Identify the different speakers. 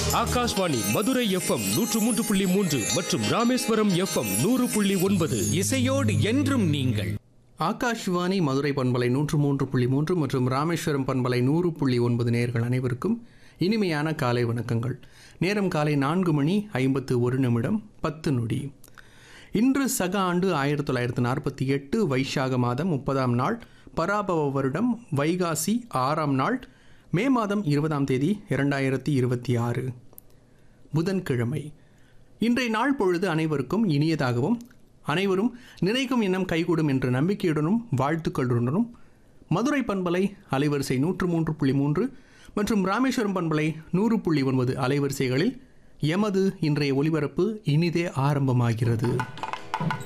Speaker 1: Akashvani Madurai FM நூற்று மூன்று புள்ளி மூன்று மற்றும் ராமேஸ்வரம் எஃப்எம் நூறு புள்ளி ஒன்பது
Speaker 2: இசையோடு என்றும் நீங்கள்
Speaker 3: ஆகாஷ்வாணி மதுரை பண்பலை நூற்று மூன்று புள்ளி மூன்று மற்றும் ராமேஸ்வரம் பண்பலை நூறு புள்ளி ஒன்பது நேர்கள் அனைவருக்கும் இனிமையான காலை வணக்கங்கள் நேரம் காலை நான்கு மணி ஐம்பத்து ஒரு நிமிடம் பத்து நொடி இன்று சக ஆண்டு ஆயிரத்தி தொள்ளாயிரத்து நாற்பத்தி எட்டு வைஷாக மாதம் முப்பதாம் நாள் பராபவ வருடம் வைகாசி ஆறாம் நாள் மே மாதம் இருபதாம் தேதி இரண்டாயிரத்தி இருபத்தி ஆறு புதன்கிழமை இன்றைய நாள் பொழுது அனைவருக்கும் இனியதாகவும் அனைவரும் நினைக்கும் எண்ணம் கைகூடும் என்ற நம்பிக்கையுடனும் வாழ்த்துக்களுடனும் மதுரை பண்பலை அலைவரிசை நூற்று மூன்று புள்ளி மூன்று மற்றும் ராமேஸ்வரம் பண்பலை நூறு புள்ளி ஒன்பது அலைவரிசைகளில் எமது இன்றைய ஒலிபரப்பு இனிதே ஆரம்பமாகிறது